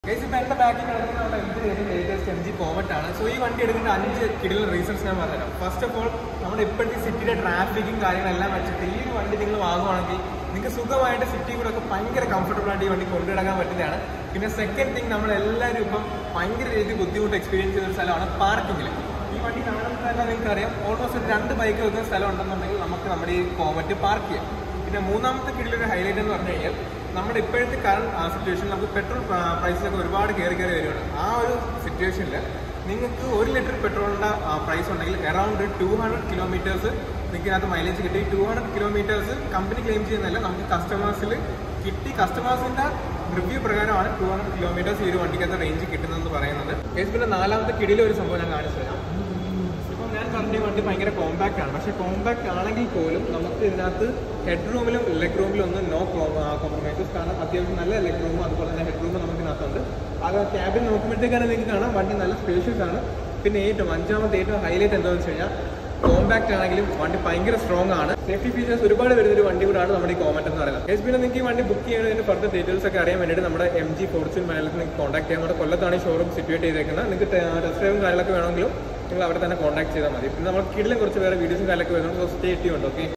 guys ഇപ്പൊ എന്റെ ബാക്കിൽ കിടക്കുന്ന നമ്മുടെ എന്തിനും ലേറ്റസ്റ്റ് എം ജി കോമറ്റ് ആണ് സോ ഈ വണ്ടി എടുക്കേണ്ട അഞ്ച് കിടിലൻ റീസൺസ് ഞാൻ പറഞ്ഞുതരാം ഫസ്റ്റ് ഓഫ് ഓൾ നമ്മുടെ ഇപ്പോഴത്തെ സിറ്റിയുടെ ട്രാഫിക്കും കാര്യങ്ങളെല്ലാം വെച്ചിട്ട് ഈ ഒരു വണ്ടി നിങ്ങൾ വാങ്ങുവാണെങ്കിൽ നിങ്ങൾക്ക് സുഖമായിട്ട് സിറ്റി കൂടെ ഒക്കെ ഭയങ്കര കംഫർട്ടബിൾ ആയിട്ട് ഈ വണ്ടി കൊണ്ടുനടക്കാൻ പറ്റുന്നതാണ് പിന്നെ സെക്കൻഡ് തിങ് നമ്മൾ എല്ലാവരും ഇപ്പം ഭയങ്കര രീതിയിൽ ബുദ്ധിമുട്ട് എക്സ്പീരിയൻസ് ചെയ്യുന്ന ഒരു സ്ഥലമാണ് പാർക്കിങ്ങിൽ ഈ വണ്ടി കാണുമ്പോൾ തന്നെ നിങ്ങൾക്ക് അറിയാം ഓൾമോസ്റ്റ് ഒരു രണ്ട് ബൈക്ക് വെക്കുന്ന സ്ഥലം ഉണ്ടെന്നുണ്ടെങ്കിൽ നമുക്ക് നമ്മുടെ ഈ കോമറ്റ് പാർക്ക് ചെയ്യാം പിന്നെ മൂന്നാമത്തെ കിടിലൊരു ഹൈലൈറ്റ് എന്ന് പറഞ്ഞു കഴിഞ്ഞാൽ നമ്മുടെ ഇപ്പോഴത്തെ കറണ്ട് സിറ്റുവേഷനിൽ നമുക്ക് പെട്രോൾ പ്രൈസിലൊക്കെ ഒരുപാട് കയറി കയറി വരികയാണ് ആ ഒരു സിറ്റുവേഷനിൽ നിങ്ങൾക്ക് ഒരു ലിറ്റർ പെട്രോളിൻ്റെ പ്രൈസ് ഉണ്ടെങ്കിൽ അറൗണ്ട് ടു ഹൺഡ്രഡ് കിലോമീറ്റേഴ്സ് നിങ്ങൾക്ക് ഇതിനകത്ത് മൈലേജ് കിട്ടി two hundred kilometres company claim ചെയ്യുന്നതല്ല നമുക്ക് കസ്റ്റമേഴ്സിൽ കിട്ടി കസ്റ്റമേഴ്സിൻ്റെ റിവ്യൂ പ്രകാരമാണ് ടു ഹൺഡ്രഡ് കിലോമീറ്റേഴ്സ് ഈ ഒരു വണ്ടിക്കകത്ത് റേഞ്ച് കിട്ടുന്നതെന്ന് പറയുന്നത് കേസ് പിന്നെ നാലാമത്തെ കിടിയിലെ ഒരു സംഭവം ഞാൻ കാണിച്ചു തരാം ഇപ്പം ഞാൻ പറഞ്ഞ ഈ വണ്ടി ഭയങ്കര കോമ്പാക്ട് ആണ് പക്ഷേ കോമ്പാക്ട് ആണെങ്കിൽ പോലും നമുക്ക് ഇതിനകത്ത് ഹെഡ് റൂമിലും ലെഗ് റൂമിലും ഒന്നും നോ കോംപ്രമൈസസ് കാരണം അത്യാവശ്യം നല്ല ലെഗ് റൂമും അതുപോലെ തന്നെ ഹെഡ് റൂമും നമുക്ക് ഇതിനകത്തുണ്ട് അത് ക്യാബിൻ നോക്കുമ്പോഴത്തേക്കാണ് നിങ്ങൾക്ക് കാണാം വണ്ടി നല്ല സ്പേഷ്യസ് ആണ് പിന്നെ ഏറ്റവും അഞ്ചാമത്തെ ഏറ്റവും ഹൈലൈറ്റ് എന്താണെന്ന് വെച്ച് കഴിഞ്ഞാൽ കോമ്പാക്ട് ആണെങ്കിലും വണ്ടി ഭയങ്കര സ്ട്രോങ് ആണ് സേഫ്റ്റി ഫീച്ചേഴ്സ് ഒരുപാട് വരുന്ന ഒരു വണ്ടി കൂടാണ് നമ്മുടെ ഈ കോമറ്റ് എന്ന് പറയുന്നത് എസ് പിന്നെ നിങ്ങൾക്ക് ഈ വണ്ടി ബുക്ക് ചെയ്യുന്നതിന് ഫർദർ ഡീറ്റെയിൽസ് ഒക്കെ അറിയാൻ വേണ്ടിയിട്ട് നമ്മുടെ എം ജി ഫോർച്യൂൺ മേലത്ത് നിങ്ങൾക്ക് കോൺടാക്ട് ചെയ്യാം നമ്മുടെ കൊല്ലത്താണ് ഈ ഷോറൂം സിറ്റുവേറ്റ് ചെയ്തേക്കുന്നത് നിങ്ങൾക്ക് ടെസ്റ്റ് ഡ്രൈവും കാര്യങ്ങളൊക്കെ വേണമെങ്കിലും നിങ്ങൾ അവിടെ തന്നെ കോൺടാക്ട് ചെയ്താൽ മതി പിന്നെ നമ്മൾ കിടിലും കുറച്ച് വേറെ വീഡിയോസും കാര്യങ്ങളൊക്കെ വരുന്നുണ്ട് സ്റ്റേ ട്യൂണ്ട് ഓക്കെ